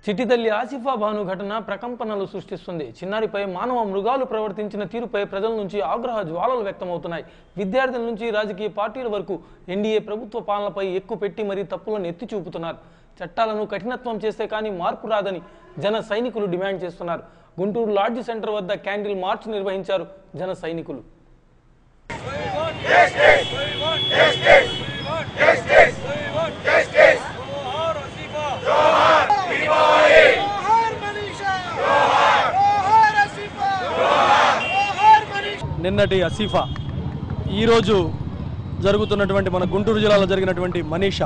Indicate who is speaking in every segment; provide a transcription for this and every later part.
Speaker 1: చిట్టితల్లి ఆసిఫా భాను ఘటన ప్రకంపనలు సృష్టిస్తుంది చిన్నారిపై మానవ మృగాలు ప్రవర్తించిన తీరుపై ప్రజల నుంచి ఆగ్రహ జ్వాలలు వ్యక్తమవుతున్నాయి విద్యార్థుల నుంచి రాజకీయ పార్టీల వరకు ఎన్డీఏ ప్రభుత్వ పాలనపై ఎక్కువ పెట్టి మరీ తప్పులను ఎత్తి చూపుతున్నారు చట్టాలను కఠినత్వం చేస్తే కానీ మార్పు రాదని జన సైనికులు డిమాండ్ చేస్తున్నారు గుంటూరు లాడ్జ్ సెంటర్ వద్ద క్యాండిల్ మార్చ్ నిర్వహించారు జన సైనికులు
Speaker 2: जोहार मनीषा जोहार आसिफा जोहार मनीषा
Speaker 3: నిన్నటి అసీఫా ఈరోజు జరుగుతున్నటువంటి మన గుంటూరు జిల్లాలో జరిగినటువంటి మనీషా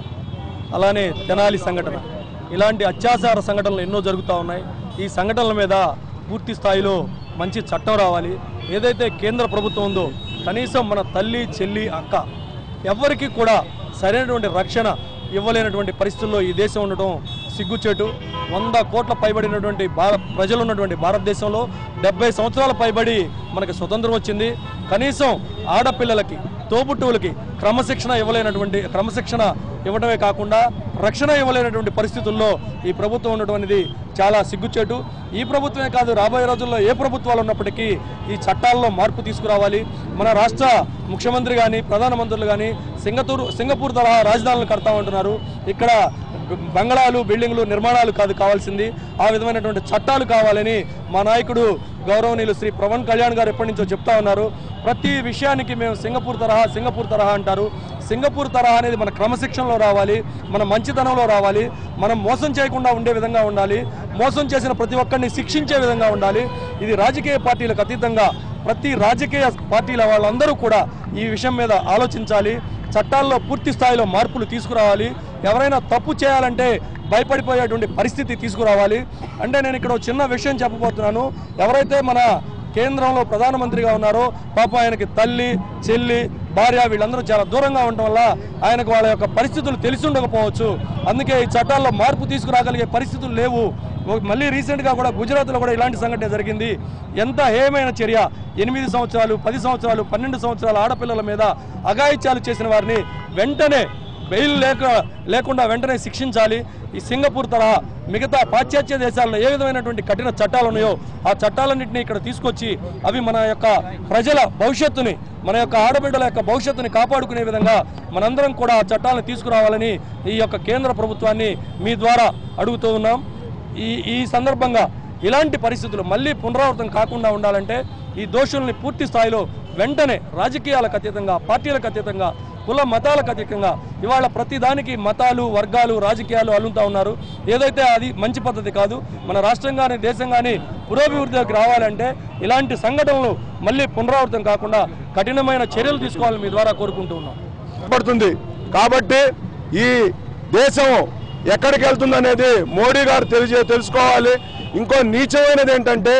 Speaker 3: అలానే తెనాలి సంఘటన ఇలాంటి అత్యాచార సంఘటనలు ఎన్నో జరుగుతూ ఉన్నాయి ఈ సంఘటనల మీద పూర్తి స్థాయిలో మంచి చట్టం రావాలి ఏదైతే కేంద్ర ప్రభుత్వం ఉందో కనీసం మన తల్లి చెల్లి అక్క ఎవరికి కూడా సరైనటువంటి రక్షణ ఇవ్వలేనటువంటి పరిస్థితుల్లో ఈ దేశం ఉండటం సిగ్గుచేటు వంద కోట్ల పైబడినటువంటి భార ప్రజలు ఉన్నటువంటి భారతదేశంలో డెబ్బై సంవత్సరాల పైబడి మనకి స్వతంత్రం వచ్చింది కనీసం ఆడపిల్లలకి తోబుట్టువులకి క్రమశిక్షణ ఇవ్వలేనటువంటి క్రమశిక్షణ ఇవ్వడమే కాకుండా రక్షణ ఇవ్వలేనటువంటి పరిస్థితుల్లో ఈ ప్రభుత్వం ఉండటం అనేది చాలా సిగ్గుచేటు ఈ ప్రభుత్వమే కాదు రాబోయే రోజుల్లో ఏ ప్రభుత్వాలు ఉన్నప్పటికీ ఈ చట్టాల్లో మార్పు తీసుకురావాలి మన రాష్ట్ర ముఖ్యమంత్రి కానీ ప్రధానమంత్రులు కానీ సింగపూర్ సింగపూర్ తరహా రాజధానులు కడతా ఉంటున్నారు ఇక్కడ బంగళాలు బిల్డింగ్లు నిర్మాణాలు కాదు కావాల్సింది ఆ విధమైనటువంటి చట్టాలు కావాలని మా నాయకుడు గౌరవనీయులు శ్రీ పవన్ కళ్యాణ్ గారు ఎప్పటి నుంచో చెప్తా ఉన్నారు ప్రతి విషయానికి మేము సింగపూర్ తరహా సింగపూర్ తరహా అంటారు సింగపూర్ తరహా అనేది మన క్రమశిక్షణలో రావాలి మన మంచితనంలో రావాలి మనం మోసం చేయకుండా ఉండే విధంగా ఉండాలి మోసం చేసిన ప్రతి ఒక్కరిని శిక్షించే విధంగా ఉండాలి ఇది రాజకీయ పార్టీలకు అతీతంగా ప్రతి రాజకీయ పార్టీల వాళ్ళందరూ కూడా ఈ విషయం మీద ఆలోచించాలి చట్టాల్లో పూర్తి స్థాయిలో మార్పులు తీసుకురావాలి ఎవరైనా తప్పు చేయాలంటే భయపడిపోయేటువంటి పరిస్థితి తీసుకురావాలి అంటే నేను ఇక్కడ ఒక చిన్న విషయం చెప్పబోతున్నాను ఎవరైతే మన కేంద్రంలో ప్రధానమంత్రిగా ఉన్నారో పాప ఆయనకి తల్లి చెల్లి భార్య వీళ్ళందరూ చాలా దూరంగా ఉండటం వల్ల ఆయనకు వాళ్ళ యొక్క పరిస్థితులు తెలిసి ఉండకపోవచ్చు అందుకే ఈ చట్టాల్లో మార్పు తీసుకురాగలిగే పరిస్థితులు లేవు ఓ- మళ్ళీ రీసెంట్గా కూడా గుజరాత్లో కూడా ఇలాంటి సంఘటన జరిగింది ఎంత హేయమైన చర్య ఎనిమిది సంవత్సరాలు పది సంవత్సరాలు పన్నెండు సంవత్సరాల ఆడపిల్లల మీద అఘాయిత్యాలు చేసిన వారిని వెంటనే బెయిల్ లేక లేకుండా వెంటనే శిక్షించాలి ఈ సింగపూర్ తరహా మిగతా పాశ్చాత్య దేశాల్లో ఏ విధమైనటువంటి కఠిన చట్టాలు ఉన్నాయో ఆ చట్టాలన్నింటినీ ఇక్కడ తీసుకొచ్చి అవి మన యొక్క ప్రజల భవిష్యత్తుని మన యొక్క ఆడబిడ్డల యొక్క భవిష్యత్తుని కాపాడుకునే విధంగా మనందరం కూడా ఆ చట్టాలను తీసుకురావాలని ఈ యొక్క కేంద్ర ప్రభుత్వాన్ని మీ ద్వారా అడుగుతూ ఉన్నాం ఈ ఈ సందర్భంగా ఇలాంటి పరిస్థితులు మళ్ళీ పునరావృతం కాకుండా ఉండాలంటే ఈ దోషుల్ని పూర్తి స్థాయిలో వెంటనే రాజకీయాలకు అతీతంగా పార్టీలకు అతీతంగా కుల మతాలకు అతీతంగా ఇవాళ ప్రతిదానికి మతాలు వర్గాలు రాజకీయాలు అల్లుతా ఉన్నారు ఏదైతే అది మంచి పద్ధతి కాదు మన రాష్ట్రం కానీ దేశం కానీ పురోభివృద్ధిలోకి రావాలంటే ఇలాంటి సంఘటనలు మళ్ళీ పునరావృతం కాకుండా కఠినమైన చర్యలు తీసుకోవాలని మీ ద్వారా కోరుకుంటూ ఉన్నాం
Speaker 4: పడుతుంది కాబట్టి ఈ దేశం ఎక్కడికి వెళ్తుంది అనేది మోడీ గారు తెలిసే తెలుసుకోవాలి ఇంకో నీచమైనది ఏంటంటే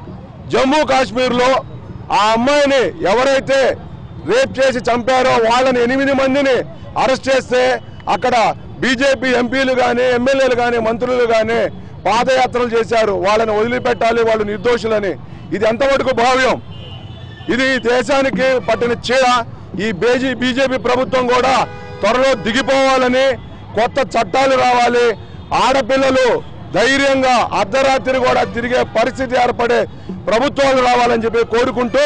Speaker 4: జమ్మూ కాశ్మీర్లో ఆ అమ్మాయిని ఎవరైతే రేప్ చేసి చంపారో వాళ్ళని ఎనిమిది మందిని అరెస్ట్ చేస్తే అక్కడ బీజేపీ ఎంపీలు కానీ ఎమ్మెల్యేలు కానీ మంత్రులు కానీ పాదయాత్రలు చేశారు వాళ్ళని వదిలిపెట్టాలి వాళ్ళు నిర్దోషులని ఇది ఎంతవరకు భావ్యం ఇది దేశానికి పట్టిన చీడ ఈ బీజీ బీజేపీ ప్రభుత్వం కూడా త్వరలో దిగిపోవాలని కొత్త చట్టాలు రావాలి ఆడపిల్లలు ధైర్యంగా అర్ధరాత్రి కూడా తిరిగే పరిస్థితి ఏర్పడే ప్రభుత్వాలు రావాలని చెప్పి కోరుకుంటూ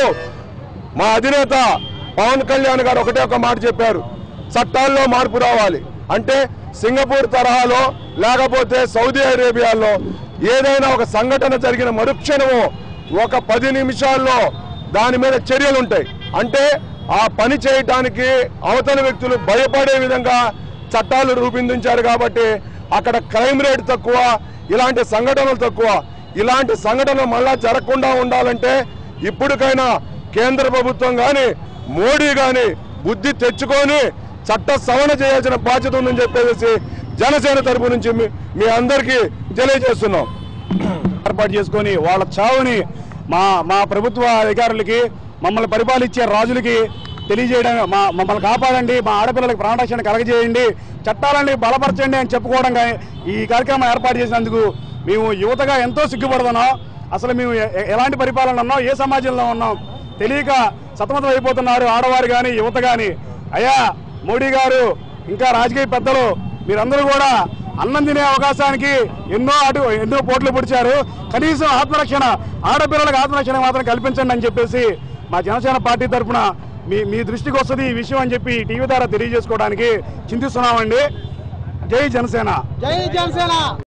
Speaker 4: మా అధినేత పవన్ కళ్యాణ్ గారు ఒకటే ఒక మాట చెప్పారు చట్టాల్లో మార్పు రావాలి అంటే సింగపూర్ తరహాలో లేకపోతే సౌదీ అరేబియాలో ఏదైనా ఒక సంఘటన జరిగిన మరుక్షణము ఒక పది నిమిషాల్లో దాని మీద చర్యలు ఉంటాయి అంటే ఆ పని చేయటానికి అవతల వ్యక్తులు భయపడే విధంగా చట్టాలు రూపొందించారు కాబట్టి అక్కడ క్రైమ్ రేట్ తక్కువ ఇలాంటి సంఘటనలు తక్కువ ఇలాంటి సంఘటనలు మళ్ళా జరగకుండా ఉండాలంటే ఇప్పటికైనా కేంద్ర ప్రభుత్వం కానీ మోడీ కానీ బుద్ధి తెచ్చుకొని చట్ట సవరణ చేయాల్సిన బాధ్యత ఉందని చెప్పేసి జనసేన తరపు నుంచి మీ- మీ అందరికీ తెలియజేస్తున్నాం
Speaker 5: ఏర్పాటు చేసుకొని వాళ్ళ చావుని మా మా ప్రభుత్వ అధికారులకి మమ్మల్ని పరిపాలించే రాజులకి తెలియజేయడం మా మమ్మల్ని కాపాడండి మా ఆడపిల్లలకు ప్రాణరక్షణ కలగజేయండి చట్టాలని బలపరచండి అని చెప్పుకోవడం కానీ ఈ కార్యక్రమం ఏర్పాటు చేసినందుకు మేము యువతగా ఎంతో సిగ్గుపడుతున్నాం అసలు మేము ఎ- ఎ- ఎలాంటి పరిపాలన ఉన్నాం ఏ సమాజంలో ఉన్నాం తెలియక సతమతం అయిపోతున్నారు ఆడవారు కానీ యువత కానీ అయ్యా మోడీ గారు ఇంకా రాజకీయ పెద్దలు మీరందరూ కూడా అన్నం తినే అవకాశానికి ఎన్నో అటు ఎన్నో పోట్లు పొడిచారు కనీసం ఆత్మరక్షణ ఆడపిల్లలకు ఆత్మరక్షణ మాత్రం కల్పించండి అని చెప్పేసి మా జనసేన పార్టీ తరఫున మీ మీ దృష్టికి వస్తుంది ఈ విషయం అని చెప్పి టీవీ ద్వారా తెలియజేసుకోవడానికి చింతిస్తున్నామండి జై జనసేన
Speaker 2: జై జనసేన